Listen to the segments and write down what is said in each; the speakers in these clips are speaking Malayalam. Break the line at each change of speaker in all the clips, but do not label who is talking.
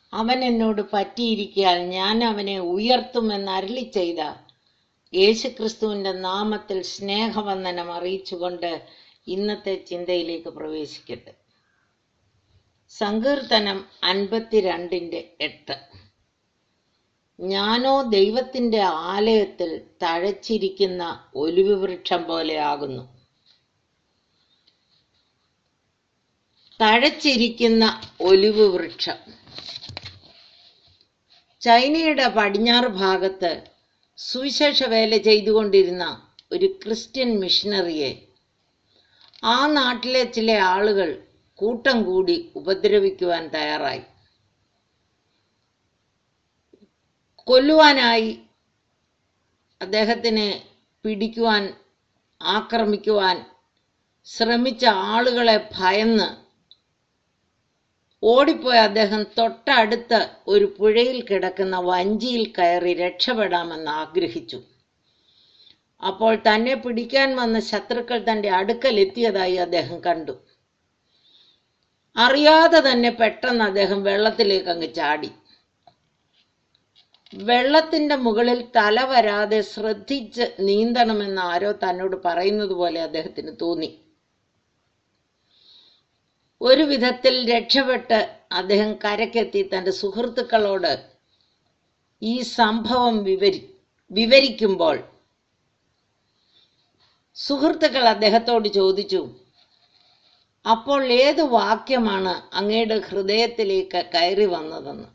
അവൻ എന്നോട് പറ്റിയിരിക്കാൻ ഞാൻ അവനെ ഉയർത്തുമെന്ന് അരളി ചെയ്ത യേശുക്രിസ്തുവിന്റെ നാമത്തിൽ സ്നേഹവന്ദനം അറിയിച്ചുകൊണ്ട് ഇന്നത്തെ ചിന്തയിലേക്ക് പ്രവേശിക്കട്ടെ സങ്കീർത്തനം അൻപത്തിരണ്ടിന്റെ എട്ട് ഞാനോ ദൈവത്തിന്റെ ആലയത്തിൽ തഴച്ചിരിക്കുന്ന ഒലിവ് വൃക്ഷം പോലെയാകുന്നു തഴച്ചിരിക്കുന്ന ഒലിവ് വൃക്ഷം ചൈനയുടെ പടിഞ്ഞാറ് ഭാഗത്ത് സുവിശേഷ വേല ചെയ്തുകൊണ്ടിരുന്ന ഒരു ക്രിസ്ത്യൻ മിഷണറിയെ ആ നാട്ടിലെ ചില ആളുകൾ കൂട്ടം കൂടി ഉപദ്രവിക്കുവാൻ തയ്യാറായി കൊല്ലുവാനായി അദ്ദേഹത്തിനെ പിടിക്കുവാൻ ആക്രമിക്കുവാൻ ശ്രമിച്ച ആളുകളെ ഭയന്ന് ഓടിപ്പോയ അദ്ദേഹം തൊട്ടടുത്ത് ഒരു പുഴയിൽ കിടക്കുന്ന വഞ്ചിയിൽ കയറി രക്ഷപ്പെടാമെന്ന് ആഗ്രഹിച്ചു അപ്പോൾ തന്നെ പിടിക്കാൻ വന്ന ശത്രുക്കൾ തന്റെ അടുക്കൽ എത്തിയതായി അദ്ദേഹം കണ്ടു അറിയാതെ തന്നെ പെട്ടെന്ന് അദ്ദേഹം വെള്ളത്തിലേക്ക് അങ്ങ് ചാടി വെള്ളത്തിന്റെ മുകളിൽ തല വരാതെ ശ്രദ്ധിച്ച് നീന്തണമെന്ന് ആരോ തന്നോട് പറയുന്നത് പോലെ അദ്ദേഹത്തിന് തോന്നി ഒരു വിധത്തിൽ രക്ഷപ്പെട്ട് അദ്ദേഹം കരക്കെത്തി തന്റെ സുഹൃത്തുക്കളോട് ഈ സംഭവം വിവരി വിവരിക്കുമ്പോൾ സുഹൃത്തുക്കൾ അദ്ദേഹത്തോട് ചോദിച്ചു അപ്പോൾ ഏത് വാക്യമാണ് അങ്ങയുടെ ഹൃദയത്തിലേക്ക് കയറി വന്നതെന്ന്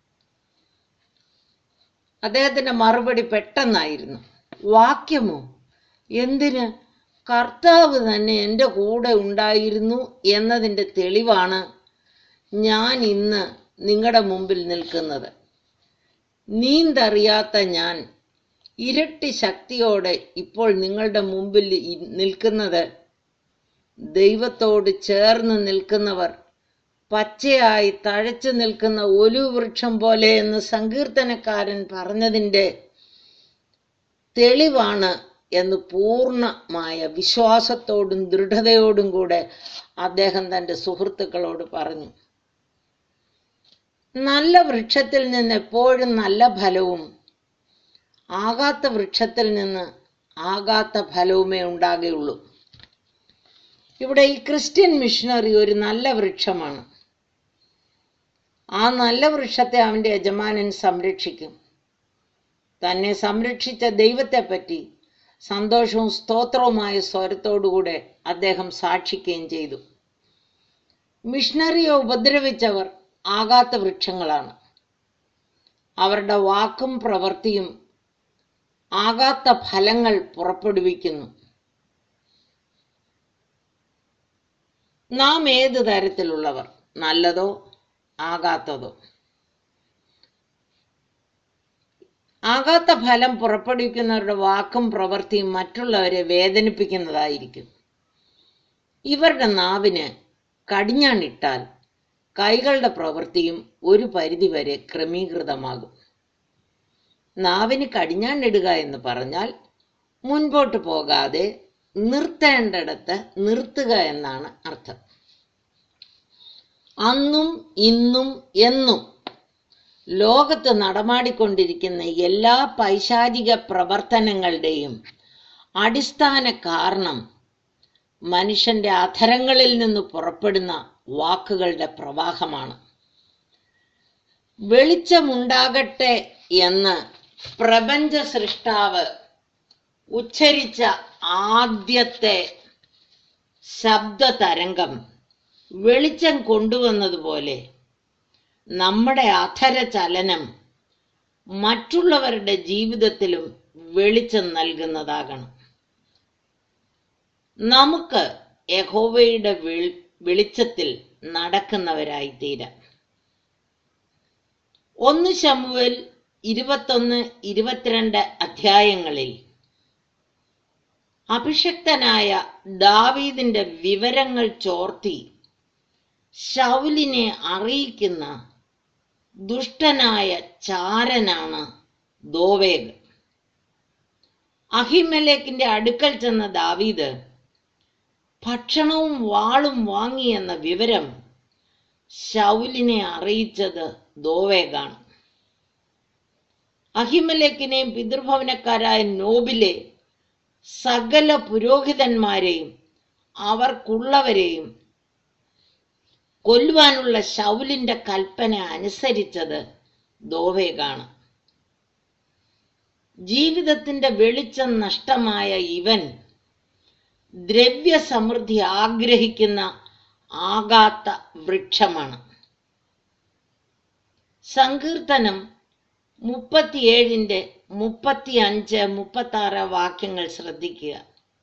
അദ്ദേഹത്തിന്റെ മറുപടി പെട്ടെന്നായിരുന്നു വാക്യമോ എന്തിന് കർത്താവ് തന്നെ എൻ്റെ കൂടെ ഉണ്ടായിരുന്നു എന്നതിൻ്റെ തെളിവാണ് ഞാൻ ഇന്ന് നിങ്ങളുടെ മുമ്പിൽ നിൽക്കുന്നത് നീന്തറിയാത്ത ഞാൻ ഇരട്ടി ശക്തിയോടെ ഇപ്പോൾ നിങ്ങളുടെ മുമ്പിൽ ഇ- നിൽക്കുന്നത് ദൈവത്തോട് ചേർന്ന് നിൽക്കുന്നവർ പച്ചയായി തഴച്ചു നിൽക്കുന്ന ഒലിവ് വൃക്ഷം പോലെ എന്ന് സങ്കീർത്തനക്കാരൻ പറഞ്ഞതിൻ്റെ തെളിവാണ് എന്ന് പൂർണ്ണമായ വിശ്വാസത്തോടും ദൃഢതയോടും കൂടെ അദ്ദേഹം തൻ്റെ സുഹൃത്തുക്കളോട് പറഞ്ഞു നല്ല വൃക്ഷത്തിൽ നിന്ന് എപ്പോഴും നല്ല ഫലവും ആകാത്ത വൃക്ഷത്തിൽ നിന്ന് ആകാത്ത ഫലവുമേ ഉണ്ടാകുകയുള്ളൂ ഇവിടെ ഈ ക്രിസ്ത്യൻ മിഷണറി ഒരു നല്ല വൃക്ഷമാണ് ആ നല്ല വൃക്ഷത്തെ അവന്റെ യജമാനൻ സംരക്ഷിക്കും തന്നെ സംരക്ഷിച്ച ദൈവത്തെപ്പറ്റി സന്തോഷവും സ്തോത്രവുമായ സ്വരത്തോടുകൂടെ അദ്ദേഹം സാക്ഷിക്കുകയും ചെയ്തു മിഷണറിയെ ഉപദ്രവിച്ചവർ ആകാത്ത വൃക്ഷങ്ങളാണ് അവരുടെ വാക്കും പ്രവൃത്തിയും ആകാത്ത ഫലങ്ങൾ പുറപ്പെടുവിക്കുന്നു നാം ഏത് തരത്തിലുള്ളവർ നല്ലതോ ആകാത്തതോ ആകാത്ത ഫലം പുറപ്പെടുവിക്കുന്നവരുടെ വാക്കും പ്രവൃത്തിയും മറ്റുള്ളവരെ വേദനിപ്പിക്കുന്നതായിരിക്കും ഇവരുടെ നാവിന് കടിഞ്ഞാണിട്ടാൽ കൈകളുടെ പ്രവൃത്തിയും ഒരു പരിധിവരെ ക്രമീകൃതമാകും നാവിന് കടിഞ്ഞാണിടുക എന്ന് പറഞ്ഞാൽ മുൻപോട്ട് പോകാതെ നിർത്തേണ്ടിടത്ത് നിർത്തുക എന്നാണ് അർത്ഥം അന്നും ഇന്നും എന്നും ലോകത്ത് നടമാടിക്കൊണ്ടിരിക്കുന്ന എല്ലാ പൈശാചിക പ്രവർത്തനങ്ങളുടെയും അടിസ്ഥാന കാരണം മനുഷ്യന്റെ അധരങ്ങളിൽ നിന്ന് പുറപ്പെടുന്ന വാക്കുകളുടെ പ്രവാഹമാണ് വെളിച്ചമുണ്ടാകട്ടെ എന്ന് പ്രപഞ്ച സൃഷ്ടാവ് ഉച്ചരിച്ച ആദ്യത്തെ ശബ്ദ തരംഗം വെളിച്ചം കൊണ്ടുവന്നതുപോലെ നമ്മുടെ അധര ചലനം മറ്റുള്ളവരുടെ ജീവിതത്തിലും വെളിച്ചം നൽകുന്നതാകണം നമുക്ക് യഹോവയുടെ വെളി- വെളിച്ചത്തിൽ നടക്കുന്നവരായി തീരാം ഒന്ന് ശമുവേൽ ഇരുപത്തൊന്ന് ഇരുപത്തിരണ്ട് അധ്യായങ്ങളിൽ അഭിഷക്തനായ ദാവീദിന്റെ വിവരങ്ങൾ ചോർത്തി ശൗലിനെ അറിയിക്കുന്ന ദുഷ്ടനായ ചാരനാണ് ദോവേഗ് അഹിമലേക്കിന്റെ അടുക്കൽ ചെന്ന ദാവീദ് ഭക്ഷണവും വാളും വാങ്ങിയെന്ന വിവരം ശൗലിനെ അറിയിച്ചത് ദോവേഗാണ് അഹിമലേക്കിനെയും പിതൃഭവനക്കാരായ നോബിലെ സകല പുരോഹിതന്മാരെയും അവർക്കുള്ളവരെയും കൊല്ലുവാനുള്ള ശൗലിന്റെ കൽപ്പന അനുസരിച്ചത് ദോവേഗാണ് ജീവിതത്തിന്റെ വെളിച്ചം നഷ്ടമായ ഇവൻ ദ്രവ്യസമൃദ്ധി ആഗ്രഹിക്കുന്ന ആകാത്ത വൃക്ഷമാണ് സങ്കീർത്തനം മുപ്പത്തിയേഴിന്റെ മുപ്പത്തി അഞ്ച് മുപ്പത്തി ആറ് വാക്യങ്ങൾ ശ്രദ്ധിക്കുക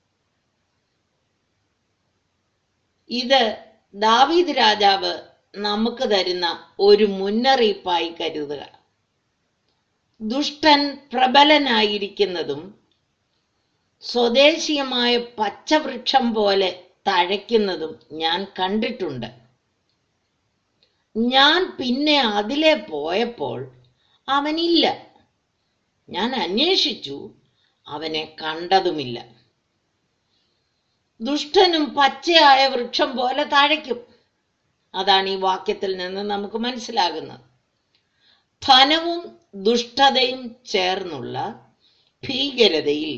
ഇത് ദാവീദ് രാജാവ് നമുക്ക് തരുന്ന ഒരു മുന്നറിയിപ്പായി കരുതുക ദുഷ്ടൻ പ്രബലനായിരിക്കുന്നതും സ്വദേശീയമായ പച്ചവൃക്ഷം പോലെ തഴയ്ക്കുന്നതും ഞാൻ കണ്ടിട്ടുണ്ട് ഞാൻ പിന്നെ അതിലെ പോയപ്പോൾ അവനില്ല ഞാൻ അന്വേഷിച്ചു അവനെ കണ്ടതുമില്ല ദുഷ്ടനും പച്ചയായ വൃക്ഷം പോലെ തഴയ്ക്കും അതാണ് ഈ വാക്യത്തിൽ നിന്ന് നമുക്ക് മനസ്സിലാകുന്നത് ധനവും ദുഷ്ടതയും ചേർന്നുള്ള ഭീകരതയിൽ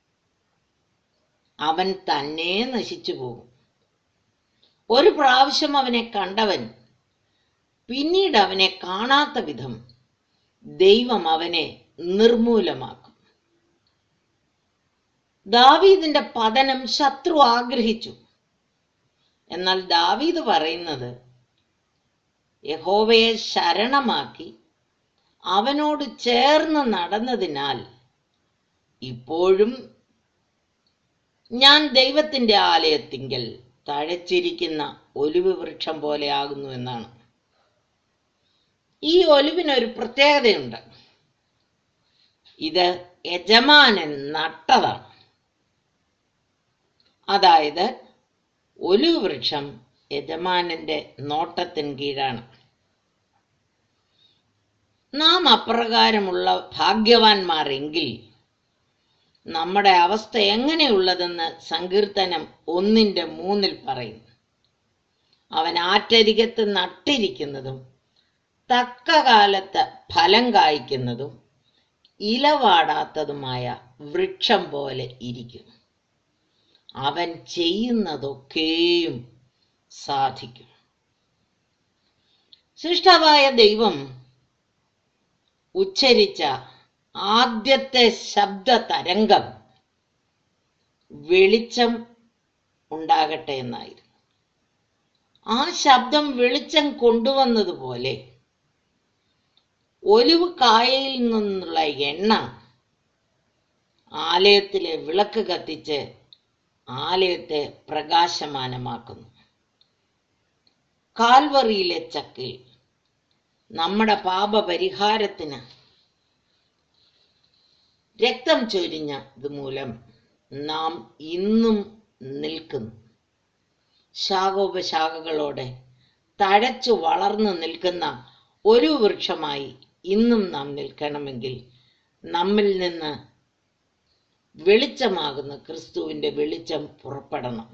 അവൻ തന്നെ നശിച്ചു പോകും ഒരു പ്രാവശ്യം അവനെ കണ്ടവൻ പിന്നീട് അവനെ കാണാത്ത വിധം ദൈവം അവനെ നിർമൂലമാക്കും ദാവീദിന്റെ പതനം ശത്രു ആഗ്രഹിച്ചു എന്നാൽ ദാവീദ് പറയുന്നത് യഹോവയെ ശരണമാക്കി അവനോട് ചേർന്ന് നടന്നതിനാൽ ഇപ്പോഴും ഞാൻ ദൈവത്തിന്റെ ആലയത്തിങ്കൽ തഴച്ചിരിക്കുന്ന ഒലിവ് വൃക്ഷം പോലെയാകുന്നു എന്നാണ് ഈ ഒലിവിനൊരു പ്രത്യേകതയുണ്ട് ഇത് യജമാനൻ നട്ടതാണ് അതായത് ഒലിവ് വൃക്ഷം യജമാനന്റെ നോട്ടത്തിന് കീഴാണ് നാം അപ്രകാരമുള്ള ഭാഗ്യവാന്മാരെങ്കിൽ നമ്മുടെ അവസ്ഥ എങ്ങനെയുള്ളതെന്ന് സങ്കീർത്തനം ഒന്നിന്റെ മൂന്നിൽ പറയുന്നു അവൻ ആറ്റരികത്ത് നട്ടിരിക്കുന്നതും തക്ക കാലത്ത് ഫലം കായ്ക്കുന്നതും ഇലവാടാത്തതുമായ വൃക്ഷം പോലെ ഇരിക്കും അവൻ ചെയ്യുന്നതൊക്കെയും സാധിക്കും സൃഷ്ടാവായ ദൈവം ഉച്ചരിച്ച ആദ്യത്തെ ശബ്ദ തരംഗം വെളിച്ചം ഉണ്ടാകട്ടെ എന്നായിരുന്നു ആ ശബ്ദം വെളിച്ചം കൊണ്ടുവന്നതുപോലെ ഒലിവ് കായയിൽ നിന്നുള്ള എണ്ണ ആലയത്തിലെ വിളക്ക് കത്തിച്ച് ആലയത്തെ പ്രകാശമാനമാക്കുന്നു കാൽവറിയിലെ ചക്കിൽ നമ്മുടെ പാപപരിഹാരത്തിന് രക്തം ചൊരിഞ്ഞത് മൂലം നാം ഇന്നും നിൽക്കുന്നു ശാഖോപശാഖകളോടെ തഴച്ചു വളർന്നു നിൽക്കുന്ന ഒരു വൃക്ഷമായി ഇന്നും നാം നിൽക്കണമെങ്കിൽ നമ്മിൽ നിന്ന് വെളിച്ചമാകുന്ന ക്രിസ്തുവിന്റെ വെളിച്ചം പുറപ്പെടണം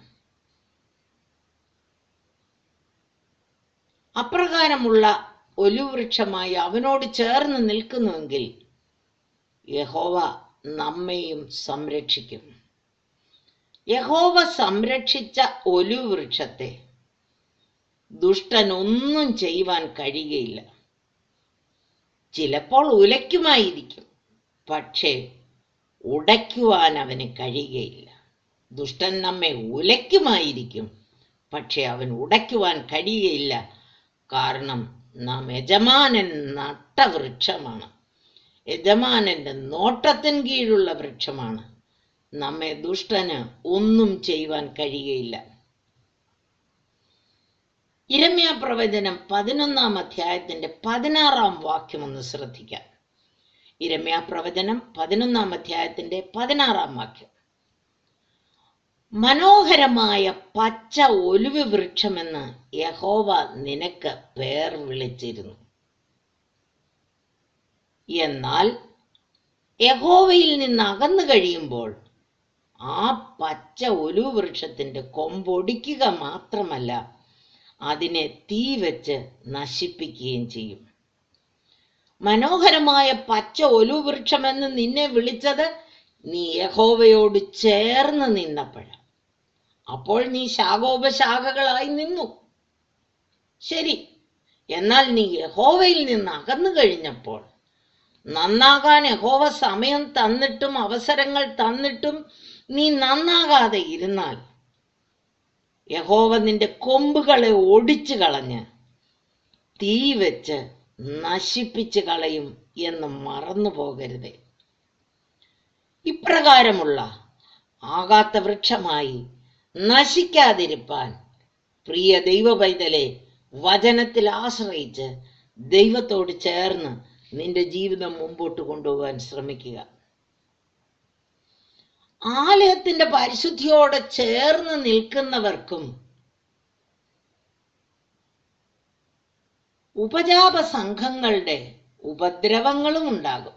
അപ്രകാരമുള്ള ഒലുവൃക്ഷമായി അവനോട് ചേർന്ന് നിൽക്കുന്നുവെങ്കിൽ യഹോവ നമ്മെയും സംരക്ഷിക്കും യഹോവ സംരക്ഷിച്ച ഒലുവൃക്ഷത്തെ ദുഷ്ടൻ ഒന്നും ചെയ്യുവാൻ കഴിയുകയില്ല ചിലപ്പോൾ ഉലയ്ക്കുമായിരിക്കും പക്ഷേ ഉടയ്ക്കുവാൻ അവന് കഴിയുകയില്ല ദുഷ്ടൻ നമ്മെ ഉലയ്ക്കുമായിരിക്കും പക്ഷെ അവൻ ഉടയ്ക്കുവാൻ കഴിയുകയില്ല കാരണം നാം യജമാനൻ നട്ട വൃക്ഷമാണ് യജമാനന്റെ നോട്ടത്തിന് കീഴുള്ള വൃക്ഷമാണ് നമ്മെ ദുഷ്ടന് ഒന്നും ചെയ്യുവാൻ കഴിയുകയില്ല ഇരമ്യ പ്രവചനം പതിനൊന്നാം അധ്യായത്തിന്റെ പതിനാറാം വാക്യം ഒന്ന് ശ്രദ്ധിക്കാം ഇരമ്യ പ്രവചനം പതിനൊന്നാം അധ്യായത്തിന്റെ പതിനാറാം വാക്യം മനോഹരമായ പച്ച ഒലിവ് വൃക്ഷമെന്ന് യഹോവ നിനക്ക് പേർ വിളിച്ചിരുന്നു എന്നാൽ യഹോവയിൽ നിന്ന് അകന്നു കഴിയുമ്പോൾ ആ പച്ച ഒലിവ് വൃക്ഷത്തിന്റെ കൊമ്പൊടിക്കുക മാത്രമല്ല അതിനെ തീ വെച്ച് നശിപ്പിക്കുകയും ചെയ്യും മനോഹരമായ പച്ച ഒലുവൃക്ഷമെന്ന് നിന്നെ വിളിച്ചത് നീ യഹോവയോട് ചേർന്ന് നിന്നപ്പോഴാണ് അപ്പോൾ നീ ശാഖോപശാഖകളായി നിന്നു ശരി എന്നാൽ നീ യഹോവയിൽ നിന്ന് അകന്നു കഴിഞ്ഞപ്പോൾ നന്നാകാൻ യഹോവ സമയം തന്നിട്ടും അവസരങ്ങൾ തന്നിട്ടും നീ നന്നാകാതെ ഇരുന്നാൽ യഹോവ നിന്റെ കൊമ്പുകളെ ഒടിച്ചു കളഞ്ഞ് തീ വെച്ച് നശിപ്പിച്ചു കളയും എന്ന് മറന്നു പോകരുതേ ഇപ്രകാരമുള്ള ആകാത്ത വൃക്ഷമായി നശിക്കാതിരിപ്പാൻ പ്രിയ ദൈവ പൈതലെ വചനത്തിൽ ആശ്രയിച്ച് ദൈവത്തോട് ചേർന്ന് നിന്റെ ജീവിതം മുമ്പോട്ട് കൊണ്ടുപോകാൻ ശ്രമിക്കുക ആലയത്തിന്റെ പരിശുദ്ധിയോടെ ചേർന്ന് നിൽക്കുന്നവർക്കും ഉപജാപ സംഘങ്ങളുടെ ഉപദ്രവങ്ങളും ഉണ്ടാകും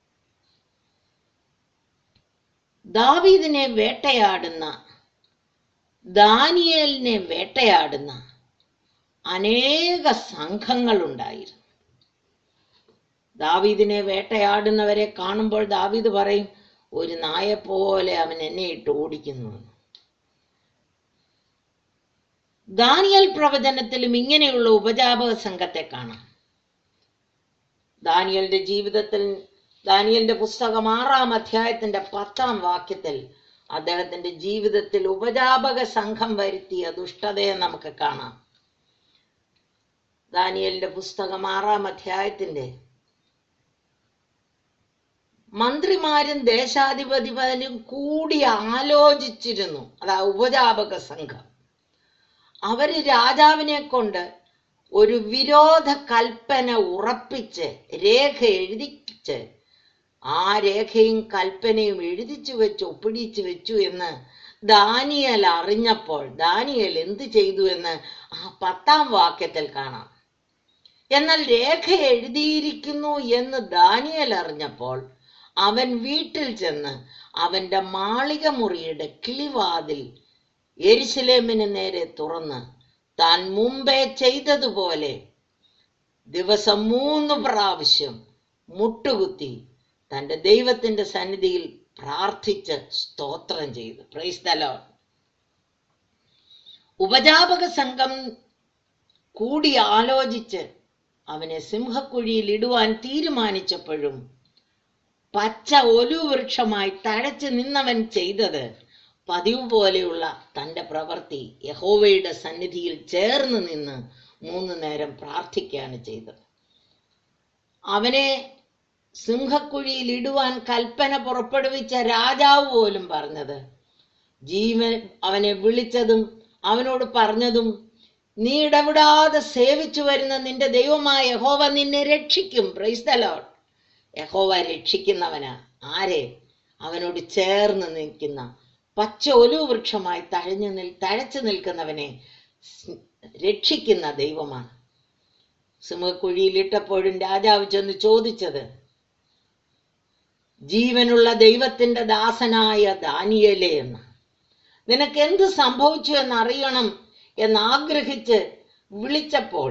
ദാവീദിനെ വേട്ടയാടുന്ന ദാനിയേലിനെ വേട്ടയാടുന്ന അനേക സംഘങ്ങളുണ്ടായിരുന്നു ദാവീദിനെ വേട്ടയാടുന്നവരെ കാണുമ്പോൾ ദാവീദ് പറയും ഒരു നായെ പോലെ അവൻ എന്നെ ഇട്ട് ഓടിക്കുന്നു എന്ന്." ദാനിയൽ പ്രവചനത്തിലും ഇങ്ങനെയുള്ള ഉപജാപക സംഘത്തെ കാണാം ദാനിയലിന്റെ ജീവിതത്തിൽ ദാനിയലിന്റെ പുസ്തകം ആറാം അധ്യായത്തിന്റെ പത്താം വാക്യത്തിൽ അദ്ദേഹത്തിന്റെ ജീവിതത്തിൽ ഉപജാപക സംഘം വരുത്തിയ ദുഷ്ടതയെ നമുക്ക് കാണാം ദാനിയലിന്റെ പുസ്തകം ആറാം അധ്യായത്തിന്റെ മന്ത്രിമാരും ദേശാധിപതിമാരും കൂടി ആലോചിച്ചിരുന്നു അതാ ഉപജാപക സംഘം അവര് രാജാവിനെ കൊണ്ട് ഒരു വിരോധ കൽപ്പന ഉറപ്പിച്ച് രേഖ എഴുതിച്ച് ആ രേഖയും കൽപ്പനയും എഴുതിച്ചു വെച്ച് ഒപ്പിടിച്ചു വെച്ചു എന്ന് ദാനിയൽ അറിഞ്ഞപ്പോൾ ദാനിയൽ എന്ത് ചെയ്തു എന്ന് ആ പത്താം വാക്യത്തിൽ കാണാം എന്നാൽ രേഖ എഴുതിയിരിക്കുന്നു എന്ന് ദാനിയൽ അറിഞ്ഞപ്പോൾ അവൻ വീട്ടിൽ ചെന്ന് അവന്റെ മാളിക മുറിയുടെ കിളിവാതിൽ എരിശിലേമിന് നേരെ തുറന്ന് താൻ മുമ്പേ ചെയ്തതുപോലെ ദിവസം മൂന്ന് പ്രാവശ്യം മുട്ടുകുത്തി തന്റെ ദൈവത്തിന്റെ സന്നിധിയിൽ പ്രാർത്ഥിച്ച് സ്തോത്രം ചെയ്തു പ്രൈസ് ദ ലോർഡ് ഉപജാപക സംഘം കൂടി ആലോചിച്ച് അവനെ സിംഹക്കുഴിയിൽ ഇടുവാൻ തീരുമാനിച്ചപ്പോഴും പച്ച ഒലുവൃക്ഷമായി തഴച്ചു നിന്നവൻ ചെയ്തത് പതിവ് പോലെയുള്ള തന്റെ പ്രവൃത്തി യഹോവയുടെ സന്നിധിയിൽ ചേർന്ന് നിന്ന് മൂന്ന് നേരം പ്രാർത്ഥിക്കുകയാണ് ചെയ്തത് അവനെ സിംഹക്കുഴിയിൽ ഇടുവാൻ കൽപ്പന പുറപ്പെടുവിച്ച രാജാവ് പോലും പറഞ്ഞത് ജീവൻ അവനെ വിളിച്ചതും അവനോട് പറഞ്ഞതും നീ ഇടപെടാതെ സേവിച്ചു വരുന്ന നിന്റെ ദൈവമായ യഹോവ നിന്നെ രക്ഷിക്കും പ്രൈസ് ദ ലോർഡ് യഹോവ രക്ഷിക്കുന്നവനാ ആരെ അവനോട് ചേർന്ന് നിൽക്കുന്ന പച്ച ഒലു വൃക്ഷമായി തഴഞ്ഞു നിൽ തഴച്ചു നിൽക്കുന്നവനെ സ് രക്ഷിക്കുന്ന ദൈവമാണ് സിംഹക്കുഴിയിലിട്ടപ്പോഴും രാജാവ് ചെന്ന് ചോദിച്ചത് ജീവനുള്ള ദൈവത്തിന്റെ ദാസനായ ദാനിയലേ എന്ന് നിനക്ക് എന്ത് സംഭവിച്ചു എന്നറിയണം എന്നാഗ്രഹിച്ച് വിളിച്ചപ്പോൾ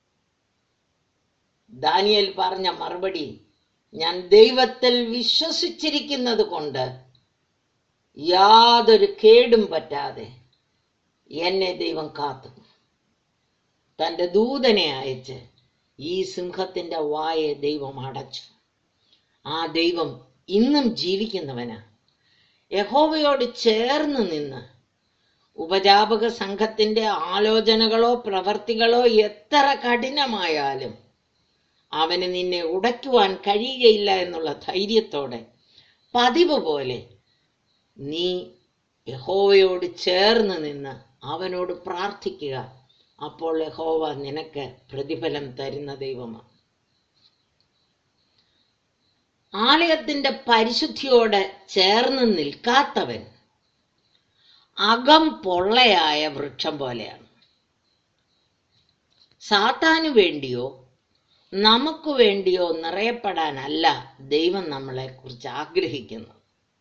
ദാനിയൽ പറഞ്ഞ മറുപടി ഞാൻ ദൈവത്തിൽ വിശ്വസിച്ചിരിക്കുന്നത് കൊണ്ട് യാതൊരു കേടും പറ്റാതെ എന്നെ ദൈവം കാത്തു തന്റെ ദൂതനെ അയച്ച് ഈ സിംഹത്തിന്റെ വായെ ദൈവം അടച്ചു ആ ദൈവം ഇന്നും ജീവിക്കുന്നവനാ യഹോവയോട് ചേർന്ന് നിന്ന് ഉപജാപക സംഘത്തിന്റെ ആലോചനകളോ പ്രവർത്തികളോ എത്ര കഠിനമായാലും അവന് നിന്നെ ഉടയ്ക്കുവാൻ കഴിയുകയില്ല എന്നുള്ള ധൈര്യത്തോടെ പതിവ് പോലെ നീ യഹോവയോട് ചേർന്ന് നിന്ന് അവനോട് പ്രാർത്ഥിക്കുക അപ്പോൾ യഹോവ നിനക്ക് പ്രതിഫലം തരുന്ന ദൈവമാണ് ആലയത്തിന്റെ പരിശുദ്ധിയോടെ ചേർന്ന് നിൽക്കാത്തവൻ അകം പൊള്ളയായ വൃക്ഷം പോലെയാണ് സാത്താനു വേണ്ടിയോ നമുക്ക് വേണ്ടിയോ നിറയപ്പെടാനല്ല ദൈവം നമ്മളെ കുറിച്ച് ആഗ്രഹിക്കുന്നത്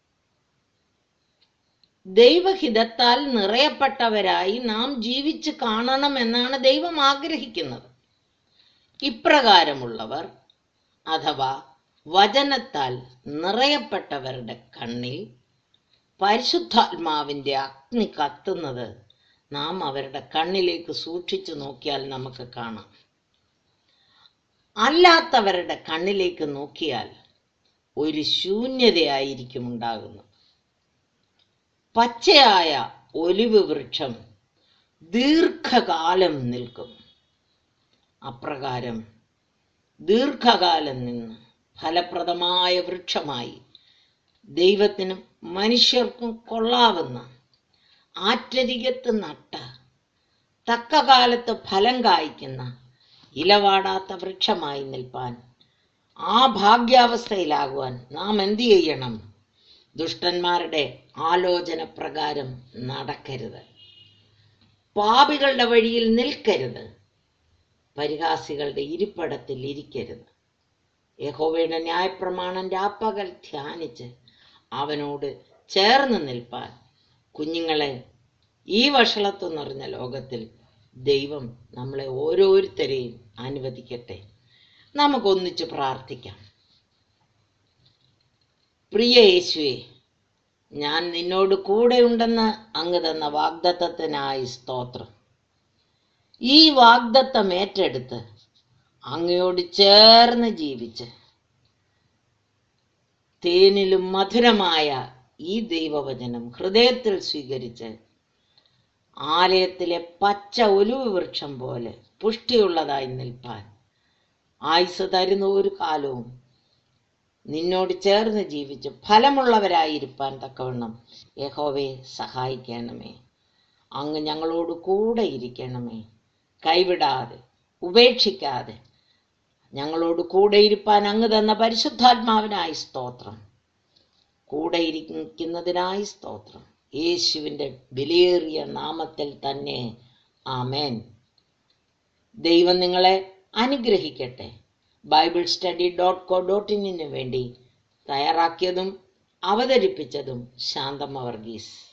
ദൈവഹിതത്താൽ നിറയപ്പെട്ടവരായി നാം ജീവിച്ച് കാണണം എന്നാണ് ദൈവം ആഗ്രഹിക്കുന്നത് ഇപ്രകാരമുള്ളവർ അഥവാ വചനത്താൽ നിറയപ്പെട്ടവരുടെ കണ്ണിൽ പരിശുദ്ധാത്മാവിന്റെ അഗ്നി കത്തുന്നത് നാം അവരുടെ കണ്ണിലേക്ക് സൂക്ഷിച്ചു നോക്കിയാൽ നമുക്ക് കാണാം അല്ലാത്തവരുടെ കണ്ണിലേക്ക് നോക്കിയാൽ ഒരു ശൂന്യതയായിരിക്കും ഉണ്ടാകുന്നത് പച്ചയായ ഒലിവ് വൃക്ഷം ദീർഘകാലം നിൽക്കും അപ്രകാരം ദീർഘകാലം നിന്ന് ഫലപ്രദമായ വൃക്ഷമായി ദൈവത്തിനും മനുഷ്യർക്കും കൊള്ളാവുന്ന ആറ്റരികത്ത് നട്ട തക്ക കാലത്ത് ഫലം കായ്ക്കുന്ന ഇലവാടാത്ത വൃക്ഷമായി നിൽപ്പാൻ ആ ഭാഗ്യാവസ്ഥയിലാകുവാൻ നാം എന്തു ചെയ്യണം ദുഷ്ടന്മാരുടെ ആലോചന പ്രകാരം നടക്കരുത് പാപികളുടെ വഴിയിൽ നിൽക്കരുത് പരിഹാസികളുടെ ഇരിപ്പിടത്തിൽ ഇരിക്കരുത് യഹോവയുടെ ന്യായപ്രമാണം രാപ്പകൽ ധ്യാനിച്ച് അവനോട് ചേർന്ന് നിൽപ്പാൻ കുഞ്ഞുങ്ങളെ ഈ വഷളത്തു നിറഞ്ഞ ലോകത്തിൽ ദൈവം നമ്മളെ ഓരോരുത്തരെയും അനുവദിക്കട്ടെ നമുക്കൊന്നിച്ച് പ്രാർത്ഥിക്കാം പ്രിയ യേശുവേ ഞാൻ നിന്നോട് കൂടെ ഉണ്ടെന്ന് അങ്ങ് തന്ന വാഗ്ദത്തത്തിനായി സ്തോത്രം ഈ വാഗ്ദത്തം ഏറ്റെടുത്ത് അങ്ങയോട് ചേർന്ന് ജീവിച്ച് തേനിലും മധുരമായ ഈ ദൈവവചനം ഹൃദയത്തിൽ സ്വീകരിച്ച് ആലയത്തിലെ പച്ച ഒലിവ് വൃക്ഷം പോലെ പുഷ്ടിയുള്ളതായി നിൽപ്പാൻ ആയുസ് തരുന്ന ഒരു കാലവും നിന്നോട് ചേർന്ന് ജീവിച്ച് ഫലമുള്ളവരായിരിക്കാൻ തക്കവണ്ണം യഹോവയെ സഹായിക്കണമേ അങ്ങ് ഞങ്ങളോട് കൂടെ ഇരിക്കണമേ കൈവിടാതെ ഉപേക്ഷിക്കാതെ ഞങ്ങളോട് കൂടെ ഇരിപ്പാൻ അങ്ങ് തന്ന പരിശുദ്ധാത്മാവിനായി സ്തോത്രം കൂടെ ഇരിക്കുന്നതിനായി സ്തോത്രം യേശുവിൻ്റെ വിലയേറിയ നാമത്തിൽ തന്നെ ആമേൻ ദൈവം നിങ്ങളെ അനുഗ്രഹിക്കട്ടെ Bible study dot co dot ഇന്നിന് വേണ്ടി തയ്യാറാക്കിയതും അവതരിപ്പിച്ചതും ശാന്തമ്മ വർഗീസ്